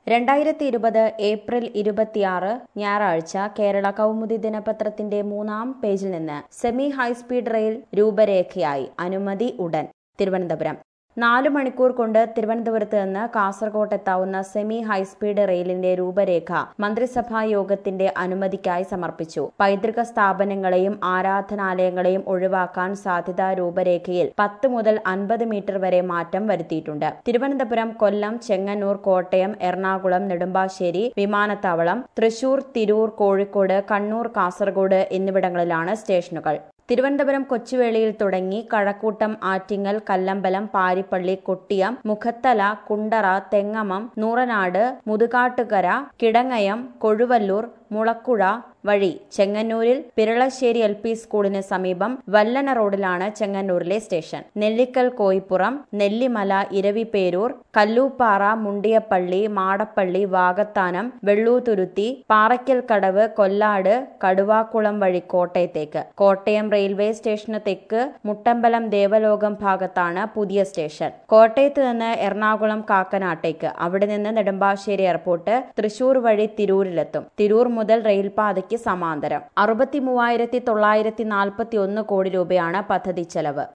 രണ്ടായിരത്തി ഇരുപത് ഏപ്രിൽ ഇരുപത്തിയാറ് ഞായറാഴ്ച കേരള കൗമുദി ദിനപത്രത്തിന്റെ മൂന്നാം പേജിൽ നിന്ന് സെമി ഹൈസ്പീഡ് റെയിൽ രൂപരേഖയായി അനുമതി ഉടൻ തിരുവനന്തപുരം നാലു മണിക്കൂർ കൊണ്ട് തിരുവനന്തപുരത്ത് നിന്ന് കാസർകോട്ട് എത്താവുന്ന സെമി ഹൈസ്പീഡ് റെയിലിന്റെ രൂപരേഖ മന്ത്രിസഭാ യോഗത്തിന്റെ അനുമതിക്കായി സമർപ്പിച്ചു പൈതൃക സ്ഥാപനങ്ങളെയും ആരാധനാലയങ്ങളെയും ഒഴിവാക്കാൻ സാധ്യതാ രൂപരേഖയിൽ പത്ത് മുതൽ അൻപത് മീറ്റർ വരെ മാറ്റം വരുത്തിയിട്ടുണ്ട് തിരുവനന്തപുരം കൊല്ലം ചെങ്ങന്നൂർ കോട്ടയം എറണാകുളം നെടുമ്പാശ്ശേരി വിമാനത്താവളം തൃശൂർ തിരൂർ കോഴിക്കോട് കണ്ണൂർ കാസർഗോഡ് എന്നിവിടങ്ങളിലാണ് സ്റ്റേഷനുകൾ തിരുവനന്തപുരം കൊച്ചുവേളിയിൽ തുടങ്ങി കഴക്കൂട്ടം ആറ്റിങ്ങൽ കല്ലമ്പലം പാരിപ്പള്ളി കൊട്ടിയം മുഖത്തല കുണ്ടറ തെങ്ങമം നൂറനാട് മുതുകാട്ടുകര കിടങ്ങയം കൊഴുവല്ലൂർ മുളക്കുഴ വഴി ചെങ്ങന്നൂരിൽ പിരളശ്ശേരി എൽ പി സ്കൂളിന് സമീപം വല്ലന റോഡിലാണ് ചെങ്ങന്നൂരിലെ സ്റ്റേഷൻ നെല്ലിക്കൽ കോയിപ്പുറം നെല്ലിമല ഇരവിപേരൂർ കല്ലൂപ്പാറ മുണ്ടിയപ്പള്ളി മാടപ്പള്ളി വാകത്താനം വെള്ളൂതുരുത്തി പാറയ്ക്കൽ കടവ് കൊല്ലാട് കടുവാക്കുളം വഴി കോട്ടയത്തേക്ക് കോട്ടയം റെയിൽവേ സ്റ്റേഷന് തെക്ക് മുട്ടമ്പലം ദേവലോകം ഭാഗത്താണ് പുതിയ സ്റ്റേഷൻ കോട്ടയത്ത് നിന്ന് എറണാകുളം കാക്കനാട്ടേക്ക് അവിടെ നിന്ന് നെടുമ്പാശ്ശേരി എയർപോർട്ട് തൃശൂർ വഴി തിരൂരിലെത്തും തിരൂർ മുതൽ റെയിൽപാതയ്ക്ക് സമാന്തരം അറുപത്തി മൂവായിരത്തി തൊള്ളായിരത്തി നാൽപ്പത്തി ഒന്ന് കോടി രൂപയാണ് പദ്ധതി ചെലവ്